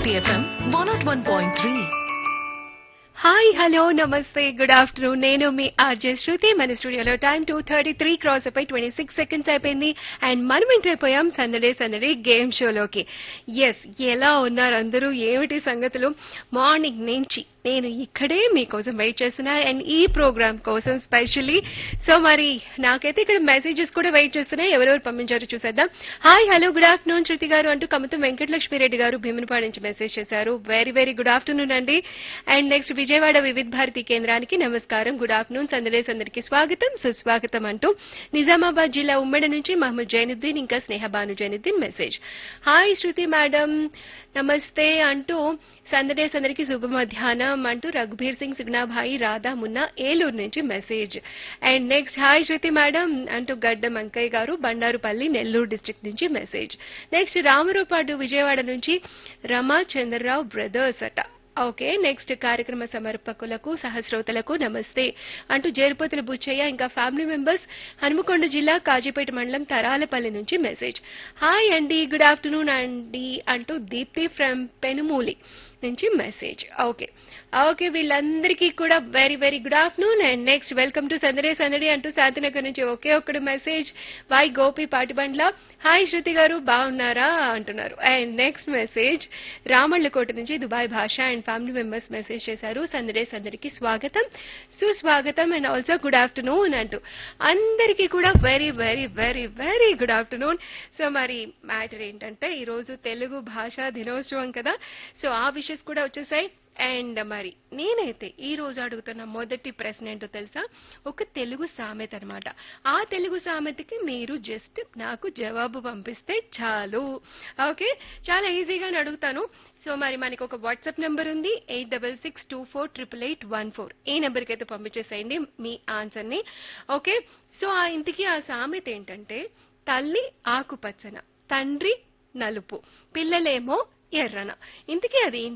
Hit FM 101.3. Hi hello నమస్తే good afternoon నేను మీ ఆర్జే శృతి మన స్టూడియోలో time two thirty three cross అయిపోయి ట్వంటీ సిక్స్ సెకండ్స్ అయిపోయింది అండ్ మనం ఎంటర్ అయిపోయాం సందడే సందడే గేమ్ షోలోకి ఎస్ ఎలా ఉన్నారు అందరూ ఏమిటి సంగతులు మార్నింగ్ నుంచి నేను ఇక్కడే మీకోసం వెయిట్ చేస్తున్నా అండ్ ఈ ప్రోగ్రామ్ కోసం స్పెషల్లీ సో మరి నాకైతే ఇక్కడ మెసేజెస్ కూడా వెయిట్ చేస్తున్నాయి ఎవరెవరు పంపించారో చూసేద్దాం hi hello good afternoon Shruti గారు అంటూ కమతం వెంకటలక్ష్మిరెడ్డి గారు భీమునిపాడు నుంచి మెసేజ్ చేశారు వెరీ వెరీ గుడ్ ఆఫ్టర్నూన్ అండి అండ్ నెక్స్ట్ విజయవాడ వివిధ్ భారతి కేంద్రానికి నమస్కారం గుడ్ ఆఫ్టర్నూన్ సందడేస్ అందరికి స్వాగతం సుస్వాగతం అంటూ నిజామాబాద్ జిల్లా ఉమ్మడి నుంచి మహమ్మద్ జైనుద్దీన్ ఇంకా Sneha Bhanu Zainuddin message hi Shruti madam నమస్తే అంటూ సందడేస్ అందరికి శుభ మధ్యాహ్నం అంటూ రఘుబీర్ సింగ్ సుగ్నాభాయి రాధా మున్నా ఏలూరు నుంచి message and next hi Shruti madam అంటూ గడ్డ మంకయ్య గారు బండారుపల్లి నెల్లూరు డిస్ట్రిక్ట్ నుంచి మెసేజ్ నెక్స్ట్ రామరూపాడు విజయవాడ నుంచి రమా చంద్రరావు బ్రదర్స్ అట ఓకే నెక్స్ట్ కార్యక్రమ సమర్పకులకు సహస్రోతలకు నమస్తే అంటూ జేరుపతుల బుచ్చయ్య ఇంకా ఫ్యామిలీ మెంబర్స్ హనుమకొండ జిల్లా కాజీపేట మండలం తరాలపల్లి నుంచి మెసేజ్ హాయ్ అండి గుడ్ ఆఫ్టర్నూన్ అండి అంటూ దీప్తి ఫ్రమ్ పెనుమూలి నుంచి మెసేజ్ ఓకే ఓకే వీళ్ళందరికీ కూడా very very good afternoon and next welcome to సందడే సందడి అంటూ శాంతినగర్ నుంచి ఒకే ఒక్కడు message Y Gopi Patibandla hi Shruti గారు బాగున్నారా అంటున్నారు అండ్ నెక్స్ట్ మెసేజ్ రామళ్ళకోట నుంచి దుబాయ్ భాష అండ్ ఫ్యామిలీ మెంబర్స్ మెసేజ్ చేశారు సందడే సందడికి స్వాగతం సుస్వాగతం అండ్ ఆల్సో గుడ్ ఆఫ్టర్నూన్ అంటూ అందరికీ కూడా very very very very good afternoon so మరి మ్యాటర్ ఏంటంటే ఈ రోజు తెలుగు భాషా దినోత్సవం కదా సో ఆ విషయస్ కూడా వచ్చేసాయి అండ్ మరి నేనైతే ఈ రోజు అడుగుతున్న మొదటి ప్రశ్న ఏంటో తెలుసా ఒక తెలుగు సామెత అన్నమాట ఆ తెలుగు సామెతకి మీరు జస్ట్ నాకు జవాబు పంపిస్తే చాలు ఓకే చాలా ఈజీగానే అడుగుతాను సో మరి మనకి ఒక వాట్సాప్ నెంబర్ ఉంది eight double six two four triple eight one four ఈ నెంబర్కి అయితే పంపించేసేయండి మీ ఆన్సర్ని ఓకే సో ఆ ఇంతకీ ఆ సామెత ఏంటంటే తల్లి ఆకుపచ్చన తండ్రి నలుపు పిల్లలేమో ఎర్రన ఇంతకీ అది